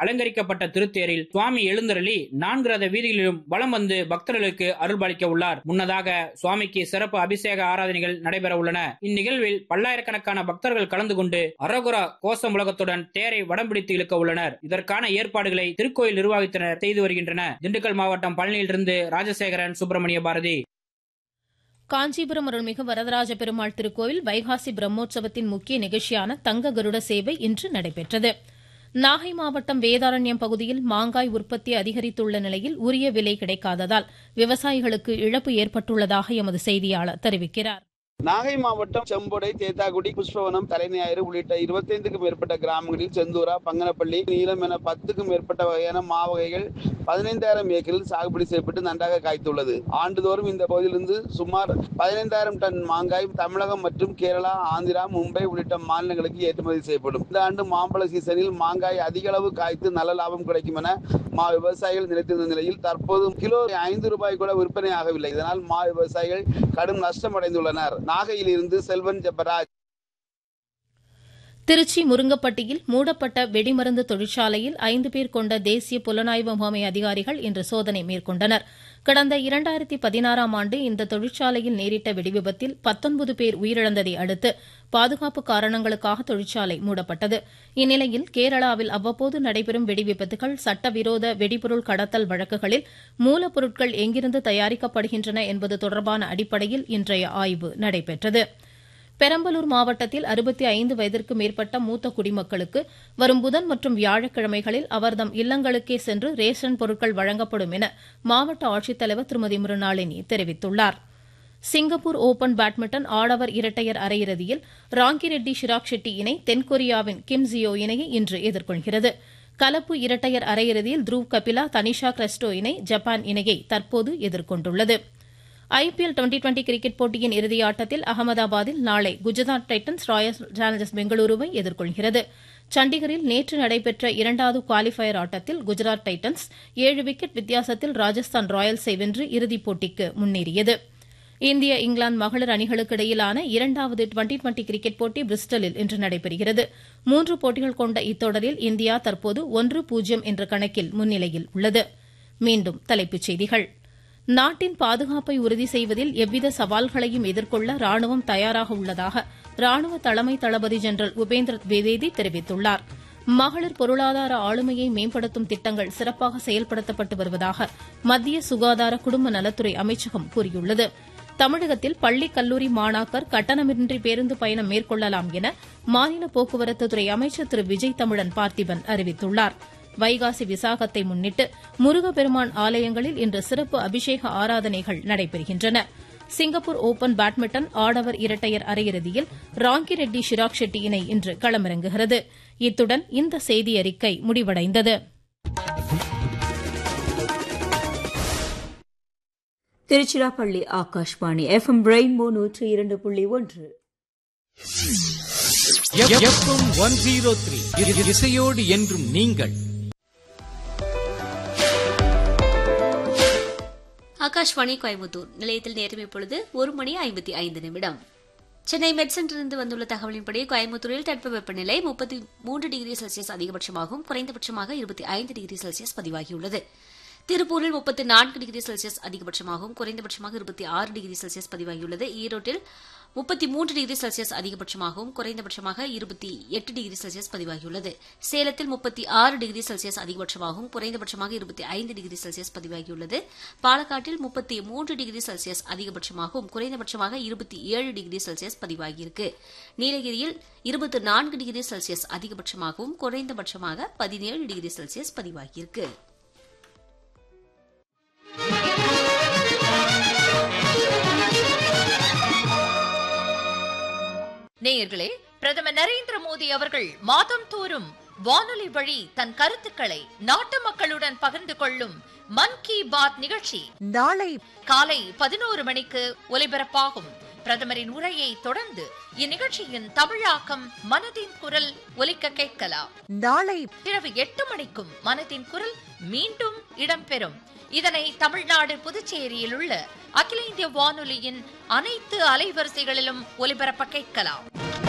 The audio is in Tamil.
அலங்கரிக்கப்பட்ட திருத்தேரில் சுவாமி எழுந்தருளி நான்கு ரத வீதிகளிலும் வலம் வந்து பக்தர்களுக்கு அருள்பாலிக்க உள்ளார் முன்னதாக சுவாமிக்கு சிறப்பு அபிஷேக ஆராதனைகள் நடைபெற உள்ளன இந்நிகழ்வில் பல்லாயிரக்கணக்கான பக்தர்கள் கலந்து கொண்டு அரோகுரா கோஷ முழக்கத்துடன் தேரை வடம் பிடித்து இழுக்க உள்ளனர் இதற்கான ஏற்பாடுகளை திருக்கோயில் நிர்வாகத்தினர் செய்து வருகின்றனர் திண்டுக்கல் மாவட்டம் பழனியிலிருந்து ராஜசேகரன் சுப்பிரமணிய பாரதி காஞ்சிபுரம் அருள்மிகு வரதராஜ பெருமாள் திருக்கோவில் வைகாசி பிரம்மோற்சவத்தின் முக்கிய நிகழ்ச்சியான தங்க கருட சேவை இன்று நடைபெற்றது நாகை மாவட்டம் வேதாரண்யம் பகுதியில் மாங்காய் உற்பத்தி அதிகரித்துள்ள நிலையில் உரிய விலை கிடைக்காததால் விவசாயிகளுக்கு இழப்பு ஏற்பட்டுள்ளதாக எமது செய்தியாளர் தெரிவிக்கிறார் நாகை மாவட்டம் செம்பொடை தேத்தாக்குடி புஷ்பவனம் தலைஞாயிறு உள்ளிட்ட இருபத்தைந்துக்கும் மேற்பட்ட கிராமங்களில் செந்தூரா பங்கனப்பள்ளி நீலம் என பத்துக்கும் மேற்பட்ட வகையான மாவகைகள் பதினைந்தாயிரம் ஏக்கரில் சாகுபடி செய்யப்பட்டு நன்றாக காய்த்துள்ளது ஆண்டுதோறும் இந்த பகுதியிலிருந்து சுமார் பதினைந்தாயிரம் டன் மாங்காய் தமிழகம் மற்றும் கேரளா ஆந்திரா மும்பை உள்ளிட்ட மாநிலங்களுக்கு ஏற்றுமதி செய்யப்படும் இந்த ஆண்டு மாம்பழ சீசனில் மாங்காய் அதிக அளவு காய்த்து நல்ல லாபம் கிடைக்கும் என மா விவசாயிகள் நினைத்திருந்த நிலையில் தற்போது கிலோ ஐந்து ரூபாய் கூட விற்பனை ஆகவில்லை இதனால் மா விவசாயிகள் கடும் நஷ்டம் அடைந்துள்ளனர் நாகையிலிருந்து செல்வன் ஜெபராஜ் திருச்சி முருங்கப்பட்டியில் மூடப்பட்ட வெடிமருந்து தொழிற்சாலையில் ஐந்து பேர் கொண்ட தேசிய புலனாய்வு முகமை அதிகாரிகள் இன்று சோதனை மேற்கொண்டனர் கடந்த இரண்டாயிரத்தி பதினாறாம் ஆண்டு இந்த தொழிற்சாலையில் நேரிட்ட வெடிவிபத்தில் பத்தொன்பது பேர் உயிரிழந்ததை அடுத்து பாதுகாப்பு காரணங்களுக்காக தொழிற்சாலை மூடப்பட்டது இந்நிலையில் கேரளாவில் அவ்வப்போது நடைபெறும் வெடிவிபத்துகள் சட்டவிரோத வெடிபொருள் கடத்தல் வழக்குகளில் மூலப்பொருட்கள் எங்கிருந்து தயாரிக்கப்படுகின்றன என்பது தொடர்பான அடிப்படையில் இன்றைய ஆய்வு நடைபெற்றது பெரம்பலூர் மாவட்டத்தில் அறுபத்தி ஐந்து வயதிற்கு மேற்பட்ட மூத்த குடிமக்களுக்கு வரும் புதன் மற்றும் வியாழக்கிழமைகளில் அவர்தம் இல்லங்களுக்கே சென்று ரேஷன் பொருட்கள் வழங்கப்படும் என மாவட்ட ஆட்சித்தலைவர் திருமதி மிருணாளினி தெரிவித்துள்ளார் சிங்கப்பூர் ஓபன் பேட்மிண்டன் ஆடவர் இரட்டையர் அரையிறுதியில் ராங்கிரெட்டி ஷிராக் ஷெட்டி இணை தென்கொரியாவின் கிம் ஜியோ இணையை இன்று எதிர்கொள்கிறது கலப்பு இரட்டையர் அரையிறுதியில் த்ருவ் கபிலா தனிஷா கிரெஸ்டோ இணை ஜப்பான் இணையை தற்போது எதிர்கொண்டுள்ளது ஐபிஎல் டுவெண்டி டுவெண்டி கிரிக்கெட் போட்டியின் இறுதி ஆட்டத்தில் அகமதாபாத்தில் நாளை குஜராத் டைட்டன்ஸ் ராயல் சேலஞ்சர்ஸ் பெங்களூருவை எதிர்கொள்கிறது சண்டிகரில் நேற்று நடைபெற்ற இரண்டாவது குவாலிஃபயர் ஆட்டத்தில் குஜராத் டைட்டன்ஸ் ஏழு விக்கெட் வித்தியாசத்தில் ராஜஸ்தான் ராயல்ஸை வென்று இறுதிப் போட்டிக்கு முன்னேறியது இந்திய இங்கிலாந்து மகளிர் அணிகளுக்கு இடையிலான இரண்டாவது டுவெண்டி டுவெண்டி கிரிக்கெட் போட்டி பிரிஸ்டலில் இன்று நடைபெறுகிறது மூன்று போட்டிகள் கொண்ட இத்தொடரில் இந்தியா தற்போது ஒன்று பூஜ்ஜியம் என்ற கணக்கில் முன்னிலையில் உள்ளது மீண்டும் தலைப்புச் செய்திகள் நாட்டின் பாதுகாப்பை உறுதி செய்வதில் எவ்வித சவால்களையும் எதிர்கொள்ள ராணுவம் தயாராக உள்ளதாக ராணுவ தலைமை தளபதி ஜெனரல் உபேந்திர திவேதி தெரிவித்துள்ளார் மகளிர் பொருளாதார ஆளுமையை மேம்படுத்தும் திட்டங்கள் சிறப்பாக செயல்படுத்தப்பட்டு வருவதாக மத்திய சுகாதார குடும்ப நலத்துறை அமைச்சகம் கூறியுள்ளது தமிழகத்தில் பள்ளி கல்லூரி மாணாக்கர் கட்டணமின்றி பேருந்து பயணம் மேற்கொள்ளலாம் என மாநில போக்குவரத்துத்துறை அமைச்சர் திரு விஜய் தமிழன் பார்த்திபன் அறிவித்துள்ளாா் வைகாசி விசாகத்தை முன்னிட்டு முருகப்பெருமான் ஆலயங்களில் இன்று சிறப்பு அபிஷேக ஆராதனைகள் நடைபெறுகின்றன சிங்கப்பூர் ஓபன் பேட்மிண்டன் ஆடவர் இரட்டையர் அரையிறுதியில் ராங்கி ரெட்டி ஷிராக் ஷெட்டி இணை இன்று களமிறங்குகிறது இத்துடன் இந்த செய்தி அறிக்கை முடிவடைந்தது Tiruchirappalli Akashvani F M rainbow நூற்று இரண்டு புள்ளி ஒன்று எஃப்எம் ஒன் ஜீரோ த்ரீ இசையோடு என்றும் நீங்கள் ஆகாஷ்வாணி கோயம்புத்தூர் நிலையத்தில் நேரம் இப்பொழுது ஒரு மணி ஐம்பத்தி ஐந்து நிமிடம் சென்னை மெட்சென்றிலிருந்து வந்துள்ள தகவலின்படி கோயம்புத்தூரில் தட்பவெப்பநிலை முப்பத்தி மூன்று டிகிரி செல்சியஸ் அதிகபட்சமாகவும் குறைந்தபட்சமாக இருபத்தி ஐந்து டிகிரி செல்சியஸ் பதிவாகியுள்ளது திருப்பூரில் முப்பத்தி நான்கு டிகிரி செல்சியஸ் அதிகபட்சமாகவும் குறைந்தபட்சமாக இருபத்தி ஆறு டிகிரி செல்சியஸ் பதிவாகியுள்ளது ஈரோட்டில் முப்பத்தி மூன்று டிகிரி செல்சியஸ் அதிகபட்சமாகவும் குறைந்தபட்சமாக இருபத்தி எட்டு டிகிரி செல்சியஸ் பதிவாகியுள்ளது சேலத்தில் முப்பத்தி ஆறு டிகிரி செல்சியஸ் அதிகபட்சமாகவும் குறைந்தபட்சமாக இருபத்தி ஐந்து டிகிரி செல்சியஸ் பதிவாகியுள்ளது பாலக்காட்டில் முப்பத்தி மூன்று டிகிரி செல்சியஸ் அதிகபட்சமாகவும் குறைந்தபட்சமாக இருபத்தி ஏழு டிகிரி செல்சியஸ் பதிவாகியிருக்கு நீலகிரியில் இருபத்தி நான்கு டிகிரி செல்சியஸ் அதிகபட்சமாகவும் குறைந்தபட்சமாக பதினேழு டிகிரி செல்சியஸ் பதிவாகியிருக்கு நேயர்களே பிரதமர் நரேந்திர மோடி அவர்கள் மாதம் தோறும் வானொலி வழி தன் கருத்துக்களை நாட்டு மக்களுடன் பகிர்ந்து கொள்ளும் மன் கி பாத் நிகழ்ச்சி நாளை காலை பதினோரு மணிக்கு ஒலிபரப்பாகும் பிரதமரின் உரையை தொடர்ந்து இந்நிகழ்ச்சியின் தமிழாக்கம் மனதின் குரல் ஒலிக்க கேட்கலாம் நாளை இரவு எட்டு மணிக்கும் மனதின் குரல் மீண்டும் இடம்பெறும் இதனை தமிழ்நாடு புதுச்சேரியில் உள்ள அகில இந்திய வானொலியின் அனைத்து அலைவரிசைகளிலும் ஒலிபரப்ப கேட்கலாம்